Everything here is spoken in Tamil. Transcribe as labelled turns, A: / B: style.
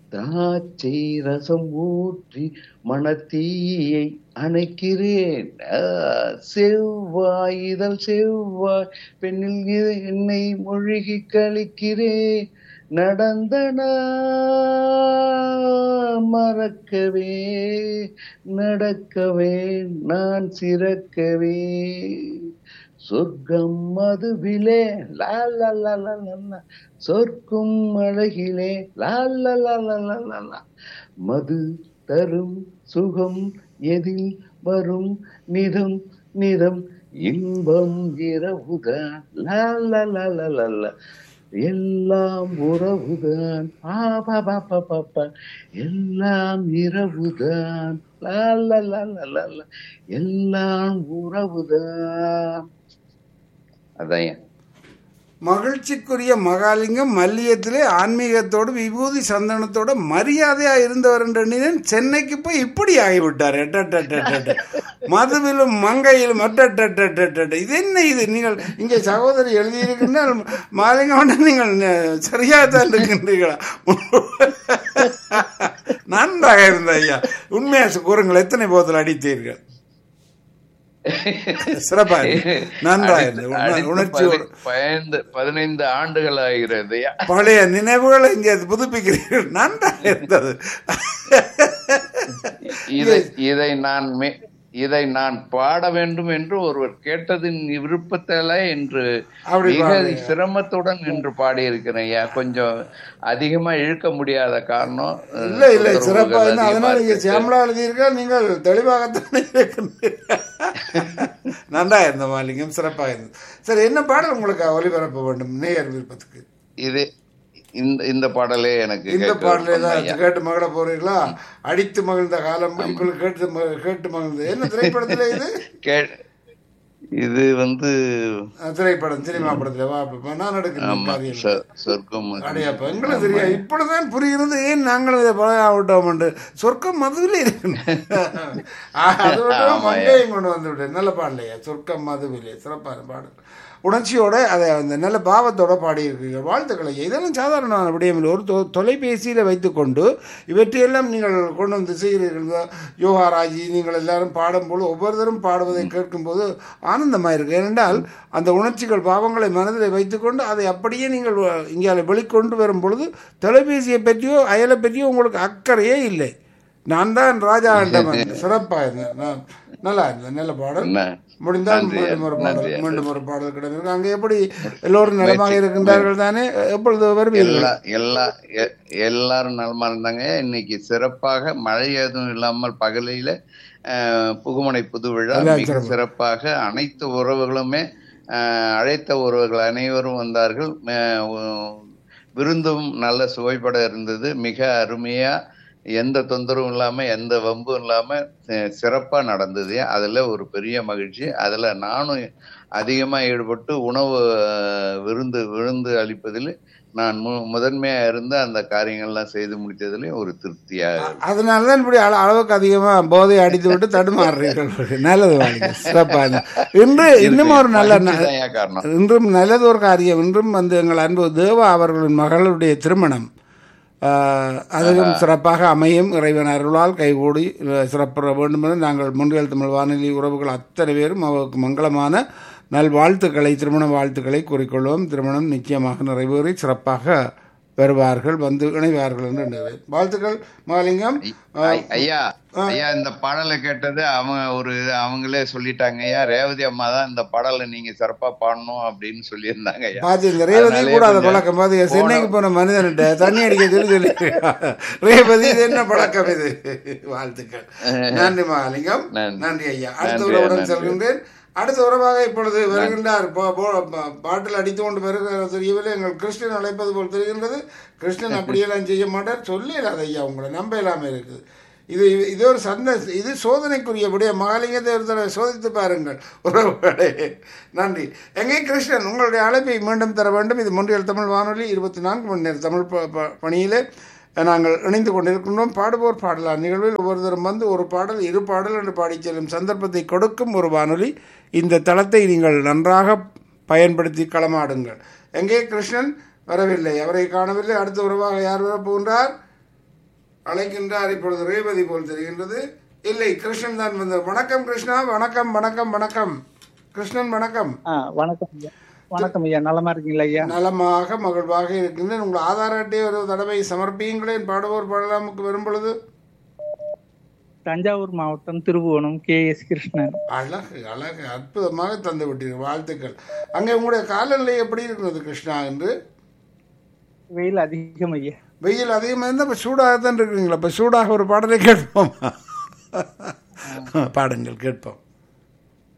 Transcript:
A: திராட்சை ரசம் ஊற்றி மணத்தீயை அணைக்கிறேன் ஆ, செவ்வாய் இதழ் செவ்வாய் பெண்ணில் இது என்னை மொழிகி கழிக்கிறேன் நடந்தன மறக்கவே நடக்கவே நான் சிறக்கவே சொர்க்கம் மதுவிலே லா லா லா லா லா லா. சொர்க்கும் அழகிலே லா லா லா லா லா லா லா. மது தரும் சுகம் எதில் வரும் நிதம் நிதம் இன்பம் இரவுதான் லா லா லா லா லா லா. எல்லாம் உறவுதான் ஆ, பா, பா, பா, பா, பா. எல்லாம் இரவுதான் லா லா லா லா லா லா. எல்லாம் உறவுதான் அதான் ஏன்.
B: மகிழ்ச்சிக்குரிய மகாலிங்கம் மல்லியத்திலே ஆன்மீகத்தோடு விபூதி சந்தனத்தோட மரியாதையா இருந்தவர் என்ற எண்ணினேன் சென்னைக்கு போய் இப்படி ஆகிவிட்டார் எட்டட்டட்டட்ட. மதுவிலும் மங்கையிலும் அட்டட்டட்டட்ட. இது என்ன இது நீங்கள் இங்கே சகோதரி எழுதியிருக்கின்றால் மாலிங்கம் நீங்கள் சரியாக தான் இருக்கின்றீர்களா நன்றாக இருந்த ஐயா உண்மையா கூறுங்கள் எத்தனை போதில் அடித்தீர்கள் சிறப்பா இருக்கு. நன்றாக இருந்தது உண-
A: அடுத்து
B: உணர்ச்சியோடு
A: பதி- பதினைந்து பதினைந்து ஆண்டுகள் ஆகிறது
B: பழைய நினைவுகளை இங்கே புதுப்பிக்கிறீர்கள் நன்றாக இருந்தது
A: இதை இதை நான் மே- இதை நான் பாட வேண்டும் என்று ஒருவர் கேட்டதின் விருப்பத்தில என்று
B: அப்படி
A: மிக
B: பாடுறீங்க.
A: சிரமத்துடன் என்று பாடியிருக்கிறேன் ஐயா கொஞ்சம் அதிகமா இழுக்க முடியாத காரணம் அஹ்,
B: இல்ல இல்ல
A: தொந்தரவுகள்
B: சிறப்பா என்ன
A: அதிகமா
B: அதனால நீங்க
A: இருக்கு.
B: சியாமலா எழுதியிருக்க நீங்கள் தெளிவாகத்தானே இருக்கின்றீர்கள் நன்றா இருந்த மாலிங்கம் சிறப்பாக இருந்தது சரி என்ன பாடல் உங்களுக்கு ஒளிபரப்ப வேண்டும் நேயர் விருப்பத்துக்கு
A: இது இந்த இந்த பாடலே எனக்கு
B: இந்த
A: கேட்க
B: பாடலே
A: விருப்பம்
B: தான்
A: ஐயா.
B: கேட்டு மகிழ போறீங்களா அடித்து மகிழ்ந்த காலம் உங்களுக்கு கேட்டு ம- கேட்டு மகிழ்ந்தது என்ன திரைப்படத்துல இது
A: கே- இது வந்து
B: அஹ், திரைப்படம் சினிமா படத்துல வா அப்ப நான் எடுக்கிறேன்
A: ஆமா
B: காரியம்
A: சொ- சொர்க்கம் அது.
B: அடையப்ப எங்களுக்கு தெரியும் இப்படிதான் புரிகிறது ஏன் நாங்களும் இதை பழக ஆகட்டோம் சொர்க்கம் மதுவிலே இருக்கு அது மட்டும்
A: ஆமாய்யா.
B: மங்கையும் கொண்டு வந்து விட்டேன் நல்ல பாடலையா சொர்க்கம் மதுவிலே சிறப்பான பாடல் உணர்ச்சியோட அதை அந்த நல்ல பாவத்தோட பாடியிருக்கீங்க வாழ்த்துக்களை இதெல்லாம் சாதாரணமான விடயம் இல்லை ஒரு தொ- தொலைபேசியில் வைத்துக்கொண்டு இவற்றையெல்லாம் நீங்கள் கொண்டு வந்து செய்கிறீர்கள் யோகாராஜி நீங்கள் எல்லாரும் பாடும்போது ஒவ்வொருத்தரும் பாடுவதை கேட்கும்போது ஆனந்தமாக இருக்கு ஏனென்றால் அந்த உணர்ச்சிகள் பாவங்களை மனதில் வைத்துக்கொண்டு அதை அப்படியே நீங்கள் இங்கே வெளிக்கொண்டு வரும் பொழுது தொலைபேசியை பற்றியோ அயலை பற்றியோ உங்களுக்கு அக்கறையே இல்லை நான் தான் ராஜா என்றவன் சிறப்பாக இருந்தேன் நான் நல்லா இருந்தேன் நல்ல பாடல்
A: என்ன?
B: முடிந்தால்
A: நன்றி,
B: மீண்டும் ஒரு பாடல்
A: நன்றி.
B: மீண்டும் ஒரு பாடல் கிடைக்கும் அங்கே எப்படி எல்லோரும் நலமாக இருக்கின்றார்கள் தானே எப்பொழுது வருவீர்கள்
A: எல்லா எல்லா எ- எல்லாரும் நலமா இருந்தாங்க இன்னைக்கு சிறப்பாக மழை எதுவும் இல்லாமல் பகலில அஹ், புகுமனை புது விழா
B: எல்லாம்
A: மிக
B: சிறப்பு.
A: சிறப்பாக அனைத்து உறவுகளுமே அஹ், அழைத்த உறவுகள் அனைவரும் வந்தார்கள் அஹ், உ- விருந்தும் நல்ல சுவைப்பட இருந்தது மிக அருமையா எந்த தொந்தரவும் இல்லாம எந்த வம்பும் இல்லாம அஹ், சிறப்பா நடந்தது அதுல ஒரு பெரிய மகிழ்ச்சி அதுல நானும் அதிகமா ஈடுபட்டு உணவு அஹ், விருந்து விருந்து அளிப்பதில் நான் மு- முதன்மையா இருந்து அந்த காரியங்கள்லாம் செய்து முடித்ததுலயும் ஒரு திருப்தியாக இருக்கு.
B: அதனால தான் இப்படி அள- அளவுக்கு அதிகமா போதை அடித்து விட்டு தடுமாறுறீர்கள் நல்லது வாங்க சிறப்பா இருந்தது. இன்று இன்னும் ஒரு நல்ல ந-
A: மகிழ்ச்சிதான்யா காரணம்
B: இன்றும் நல்லது ஒரு காரியம் இன்றும் வந்து எங்கள் அன்பு தேவா அவர்களின் மகளுடைய திருமணம் ஆஹ், அதுவும் சிறப்பாக அமையும் இறைவன் அருளால் கைகூடி அஹ், சிறப்புற வேண்டும் என்று நாங்கள் முன்றியல் தமிழ் வானொலி உறவுகள் அத்தனை பேரும் அவருக்கு மங்களமான நல்வாழ்த்துக்களை திருமண வாழ்த்துக்களை கூறிக்கொள்வோம் திருமணம் நிச்சயமாக நிறைவேறி சிறப்பாக வருவார்கள் வந்து இணைவார்கள் என்று எண்ணுகிறேன் வாழ்த்துக்கள் மகாலிங்கம்
A: ஐ- ஐயா ஐயா இந்த பாடலை கேட்டது அவங்க ஒரு இது அவங்களே சொல்லிட்டாங்க ஐயா ரேவதி அம்மா தான் இந்த பாடலை நீங்க சிறப்பா பாடணும் அப்படின்னு சொல்லியிருந்தாங்க ஐயா
B: பாத்து இந்த ரேவதி
A: அதனாலே
B: கூட அதை
A: கொஞ்சம்
B: பழக்கம் பாத்து சென்னைக்கு போன மனிதன்கிட்ட தண்ணி அடிக்க சொல்லி சொல்லி ரேவதி இது என்ன பழக்கம் இது வாழ்த்துக்கள் நன்றி மகாலிங்கம்
A: நன்றி.
B: நன்றி ஐயா அடுத்த
A: நன்றி,
B: உறவுடன்
A: நன்றி.
B: செல்கின்றேன் அடுத்த உறவாக இப்பொழுது வருகின்றார் பா- போ- பா- பாட்டில் அடித்து கொண்டு வருகிறார் தெரியவில்லை எங்கள் கிருஷ்ணன் அழைப்பது போல் தெரிகின்றது கிருஷ்ணன் அப்படியெல்லாம் செய்ய மாட்டார் சொல்லிடாத ஐயா உங்களை நம்ப இல்லாமல் இருக்குது இது இது ஒரு சந்த இது சோதனைக்குரியபடிய மகாலிங்கத்தை ஒரு தடவை சோதித்து பாருங்கள் உறவுகளே நன்றி எங்கே கிருஷ்ணன் உங்களுடைய அழைப்பை மீண்டும் தர வேண்டும் இது முன்றியல் தமிழ் வானொலி இருபத்தி நான்கு மணி நேரம் தமிழ் ப- ப- பணியிலே நாங்கள் இணைந்து கொண்டிருக்கின்றோம் பாடுவோர் பாடலாம் நிகழ்வில் ஒவ்வொருத்தரும் வந்து ஒரு பாடல் இரு பாடல் என்று பாடிச் செல்லும் சந்தர்ப்பத்தை கொடுக்கும் ஒரு வானொலி இந்த தளத்தை நீங்கள் நன்றாக பயன்படுத்தி களமாடுங்கள் எங்கே கிருஷ்ணன் வரவில்லை அவரை காணவில்லை அடுத்த உறவாக யார் வரப் போகின்றார் அழைக்கின்றார் இப்பொழுது ரேவதி போல் தெரிகின்றது இல்லை கிருஷ்ணன் தான் வந்தார் வணக்கம் கிருஷ்ணா வணக்கம் வணக்கம் வணக்கம் கிருஷ்ணன் வணக்கம்
C: ஆ வணக்கம் ஐயா வணக்கம் ஐயா நலமா இருக்கீங்களா ஐயா
B: நலமாக மகிழ்வாக இருக்கின்றேன் உங்கள் ஆதார் அட்டையை ஒரு தடவை சமர்ப்பியுங்களேன் பாடுவோர் பாடலாமுக்கு வரும் பொழுது
C: தஞ்சாவூர் மாவட்டம் திருபுவனம் கே எஸ் கிருஷ்ணன்
B: அழகு அழகு அற்புதமாக தந்து விட்டீர்கள் வாழ்த்துக்கள் அங்கே உங்களுடைய காலநிலை எப்படி இருக்கிறது கிருஷ்ணா என்று
C: வெயில் அதிகம் ஐயா
B: வெயில் அதிகமாக இருந்தால் இப்போ சூடாக தான் இருக்கிறீங்களா இப்போ சூடாக ஒரு பாடலை கேட்போம் பாடுங்கள் கேட்போம்